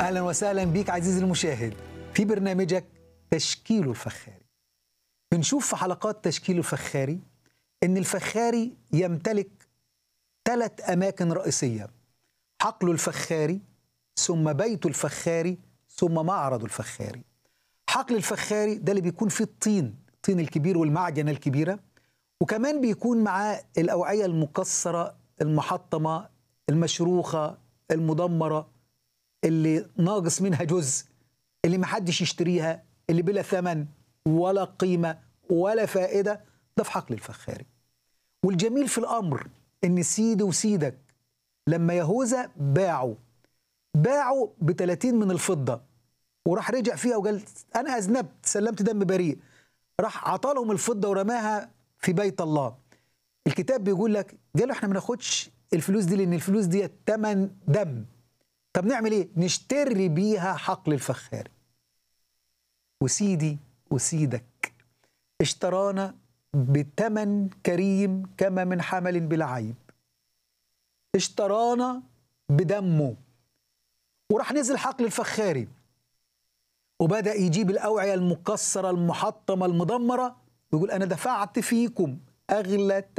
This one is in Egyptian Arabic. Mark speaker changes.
Speaker 1: اهلا وسهلا بيك عزيزي المشاهد في برنامجك تشكيل الفخاري بنشوف في حلقات تشكيل الفخاري ان الفخاري يمتلك ثلاث اماكن رئيسيه حقل الفخاري ثم بيت الفخاري ثم معرض الفخاري حقل الفخاري ده اللي بيكون فيه الطين الطين الكبير والمعجنه الكبيره وكمان بيكون معاه الاوعيه المكسره المحطمه المشروخه المدمره اللي ناقص منها جزء اللي محدش يشتريها اللي بلا ثمن ولا قيمه ولا فائده ده في حقل الفخاري والجميل في الامر ان سيدي وسيدك لما يهوذا باعوا باعوا ب 30 من الفضه وراح رجع فيها وقال انا اذنبت سلمت دم بريء راح عطالهم الفضه ورماها في بيت الله الكتاب بيقول لك قالوا احنا ما ناخدش الفلوس دي لان الفلوس دي ثمن دم طب نعمل ايه نشتري بيها حقل الفخاري وسيدي وسيدك اشترانا بثمن كريم كما من حمل بلا عيب اشترانا بدمه وراح نزل حقل الفخاري وبدأ يجيب الأوعية المكسرة المحطمة المدمرة ويقول أنا دفعت فيكم أغلى